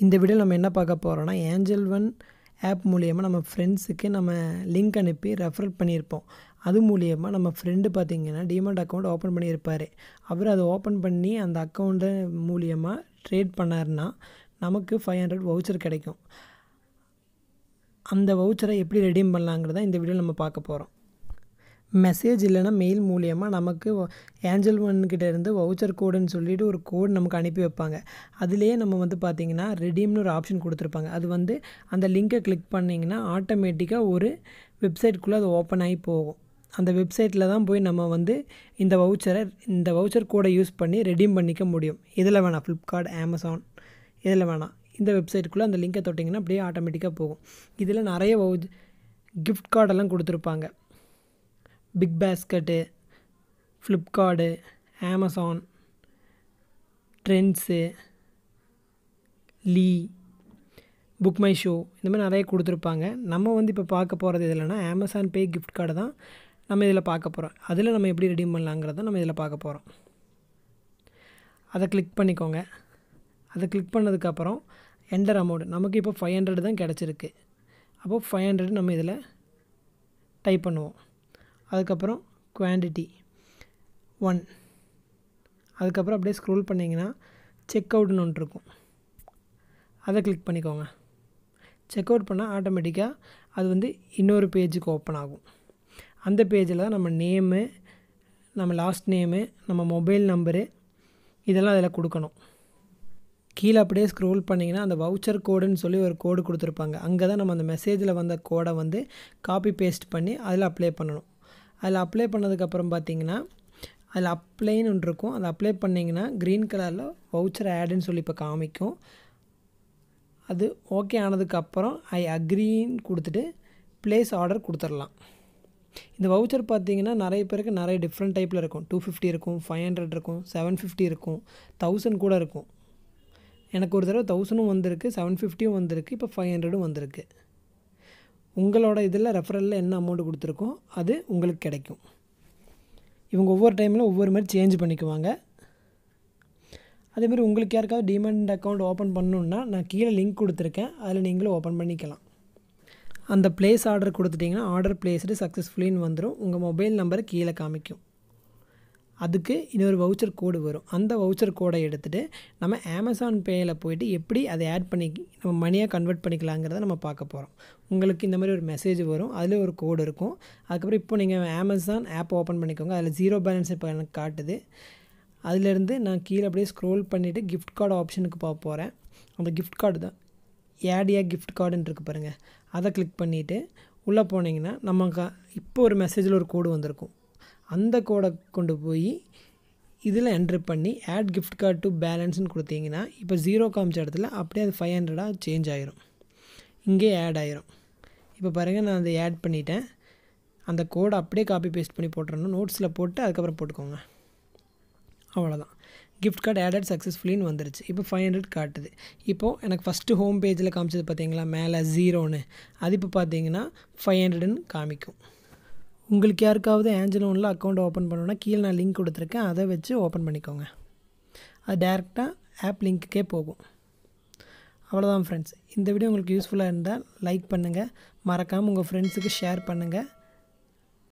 இந்த வீடியோ நம்ம என்ன பார்க்க போகிறோம்னா ஏஞ்சல் ஒன் ஆப் மூலியமாக நம்ம ஃப்ரெண்ட்ஸுக்கு நம்ம லிங்க் அனுப்பி ரெஃபர் பண்ணியிருப்போம் அது மூலியமாக நம்ம ஃப்ரெண்டு பார்த்திங்கன்னா டிமெண்ட் அக்கௌண்ட் ஓப்பன் பண்ணியிருப்பார் அவர் அதை ஓப்பன் பண்ணி அந்த அக்கௌண்ட்டு மூலியமாக ட்ரேட் பண்ணாருன்னா நமக்கு ஃபைவ் ஹண்ட்ரட் வவுச்சர் கிடைக்கும் அந்த வவுச்சரை எப்படி ரெடீம் பண்ணலாங்கிறத இந்த வீடியோ நம்ம பார்க்க போகிறோம் மெசேஜ் இல்லைன்னா மெயில் மூலியமாக நமக்கு ஏஞ்சல் ஒன்கிட்ட இருந்து வவுச்சர் கோடுன்னு சொல்லிட்டு ஒரு கோடு நமக்கு அனுப்பி வைப்பாங்க அதுலேயே நம்ம வந்து பார்த்திங்கன்னா ரெடீம்னு ஒரு ஆப்ஷன் கொடுத்துருப்பாங்க அது வந்து அந்த லிங்கை கிளிக் பண்ணிங்கன்னா ஆட்டோமேட்டிக்காக ஒரு வெப்சைட்குள்ளே அது ஓப்பன் ஆகி போகும் அந்த வெப்சைட்டில் தான் போய் நம்ம வந்து இந்த வவுச்சரை இந்த வவுச்சர் கோடை யூஸ் பண்ணி ரெடீம் பண்ணிக்க முடியும் இதில் வேணாம் ஃப்ளிப்கார்ட் அமேசான் இதில் வேணாம் இந்த வெப்சைட்டுக்குள்ளே அந்த லிங்கை தொட்டிங்கன்னா அப்படியே ஆட்டோமேட்டிக்காக போகும் இதில் நிறைய வவு கிஃப்ட் கார்டெல்லாம் கொடுத்துருப்பாங்க BigBasket Flipkart Amazon Trends Lee BookMyShow இந்த மாதிரி நிறைய கொடுத்துருப்பாங்க நம்ம வந்து இப்போ பார்க்க போகிறது இதில்னா அமேசான் பே கிஃப்ட் கார்டு தான் நம்ம இதில் பார்க்க போகிறோம் அதில் நம்ம எப்படி ரெடீம் பண்ணலாங்கிறத நம்ம இதில் பார்க்க போகிறோம் அதை கிளிக் பண்ணிக்கோங்க அதை கிளிக் பண்ணதுக்கப்புறம் என்டர் அமௌண்ட் நமக்கு இப்போ ஃபைவ் ஹண்ட்ரட் தான் கிடச்சிருக்கு அப்போது ஃபைவ் ஹண்ட்ரட் நம்ம இதில் டைப் பண்ணுவோம் அதுக்கப்புறம் குவான்டிட்டி ஒன் அதுக்கப்புறம் அப்படியே ஸ்க்ரோல் பண்ணிங்கன்னா செக் அவுட்னு ஒன்று இருக்கும் அதை கிளிக் பண்ணிக்கோங்க செக் அவுட் பண்ணால் ஆட்டோமேட்டிக்காக அது வந்து இன்னொரு பேஜுக்கு ஓப்பன் ஆகும் அந்த பேஜில் தான் நம்ம நேமு நம்ம லாஸ்ட் நேமு நம்ம மொபைல் நம்பரு இதெல்லாம் அதில் கொடுக்கணும் கீழே அப்படியே ஸ்க்ரோல் பண்ணிங்கன்னா அந்த வவுச்சர் கோடுன்னு சொல்லி ஒரு கோடு கொடுத்துருப்பாங்க அங்கே தான் நம்ம அந்த மெசேஜில் வந்த கோடை வந்து காப்பி பேஸ்ட் பண்ணி அதில் அப்ளை பண்ணணும் அதில் அப்ளை பண்ணதுக்கப்புறம் பார்த்தீங்கன்னா அதில் அப்ளைன்னு ஒன்று இருக்கும் அதை அப்ளை பண்ணிங்கன்னா க்ரீன் கலரில் வவுச்சர் ஆடுன்னு சொல்லி இப்போ காமிக்கும் அது ஓகே ஆனதுக்கப்புறம் ஐ அக்ரின்னு கொடுத்துட்டு ப்ளேஸ் ஆர்டர் கொடுத்துடலாம் இந்த வவுச்சர் பார்த்தீங்கன்னா நிறைய பேருக்கு நிறைய டிஃப்ரெண்ட் டைப்பில் இருக்கும் டூ ஃபிஃப்டி இருக்கும் ஃபைவ் ஹண்ட்ரட் இருக்கும் செவன் ஃபிஃப்டி இருக்கும் தௌசண்ட் கூட இருக்கும் எனக்கு ஒரு தடவை தௌசண்டும் வந்திருக்கு செவன் ஃபிஃப்டியும் வந்திருக்கு இப்போ ஃபைவ் ஹண்ட்ரடும் வந்திருக்கு உங்களோட இதில் ரெஃபரலில் என்ன அமௌண்ட் கொடுத்துருக்கோ அது உங்களுக்கு கிடைக்கும் இவங்க ஒவ்வொரு டைமில் ஒவ்வொரு மாதிரி சேஞ்ச் பண்ணிக்குவாங்க அதேமாதிரி உங்களுக்கு யாருக்காவது டிமெண்ட் அக்கௌண்ட் ஓப்பன் பண்ணணுன்னா நான் கீழே லிங்க் கொடுத்துருக்கேன் அதில் நீங்களும் ஓப்பன் பண்ணிக்கலாம் அந்த ப்ளேஸ் ஆர்டர் கொடுத்துட்டிங்கன்னா ஆர்டர் பிளேஸ்டு சக்ஸஸ்ஃபுல்லின்னு வந்துடும் உங்கள் மொபைல் நம்பரை கீழே காமிக்கும் அதுக்கு இன்னொரு வவுச்சர் கோடு வரும் அந்த வவுச்சர் கோடை எடுத்துகிட்டு நம்ம அமேசான் பேயில் போயிட்டு எப்படி அதை ஆட் பண்ணி நம்ம மணியாக கன்வெர்ட் பண்ணிக்கலாங்கிறத நம்ம பார்க்க போகிறோம் உங்களுக்கு இந்த மாதிரி ஒரு மெசேஜ் வரும் அதில் ஒரு கோடு இருக்கும் அதுக்கப்புறம் இப்போ நீங்கள் அமேசான் ஆப் ஓப்பன் பண்ணிக்கோங்க அதில் ஜீரோ பேலன்ஸ் இப்போ எனக்கு காட்டுது அதிலேருந்து நான் கீழே அப்படியே ஸ்க்ரோல் பண்ணிவிட்டு கிஃப்ட் கார்டு ஆப்ஷனுக்கு பார்க்க போகிறேன் அந்த கிஃப்ட் கார்டு தான் ஏடியா கிஃப்ட் கார்டுன்னு இருக்குது பாருங்கள் அதை கிளிக் பண்ணிவிட்டு உள்ளே போனீங்கன்னா நமக்கு இப்போ ஒரு மெசேஜில் ஒரு கோடு வந்திருக்கும் அந்த கோடை கொண்டு போய் இதில் என்ட்ரு பண்ணி ஆட் கிஃப்ட் கார்டு டு பேலன்ஸ்னு கொடுத்தீங்கன்னா இப்போ ஜீரோ காமிச்ச இடத்துல அப்படியே அது ஃபைவ் ஹண்ட்ரடாக சேஞ்ச் ஆயிரும் இங்கே ஆட் ஆயிரும் இப்போ பாருங்கள் நான் அதை ஆட் பண்ணிட்டேன் அந்த கோடை அப்படியே காப்பி பேஸ்ட் பண்ணி போட்டுறணும் நோட்ஸில் போட்டு அதுக்கப்புறம் போட்டுக்கோங்க அவ்வளோதான் கிஃப்ட் கார்டு ஆடட் சக்ஸஸ்ஃபுல்லின்னு வந்துருச்சு இப்போ ஃபைவ் ஹண்ட்ரட் காட்டுது இப்போது எனக்கு ஃபஸ்ட்டு ஹோம் பேஜில் காமிச்சது பார்த்தீங்களா மேலே ஜீரோன்னு அது இப்போ பார்த்தீங்கன்னா ஃபைவ் ஹண்ட்ரட்னு காமிக்கும் உங்களுக்கு யாருக்காவது ஏஞ்சல் லோனில் அக்கௌண்ட் ஓப்பன் பண்ணணுன்னா கீழே நான் லிங்க் கொடுத்துருக்கேன் அதை வச்சு ஓப்பன் பண்ணிக்கோங்க அது டேரெக்டாக ஆப் லிங்க்குக்கே போகும் அவ்வளோதான் ஃப்ரெண்ட்ஸ் இந்த வீடியோ உங்களுக்கு யூஸ்ஃபுல்லாக இருந்தால் லைக் பண்ணுங்கள் மறக்காமல் உங்கள் ஃப்ரெண்ட்ஸுக்கு ஷேர் பண்ணுங்கள்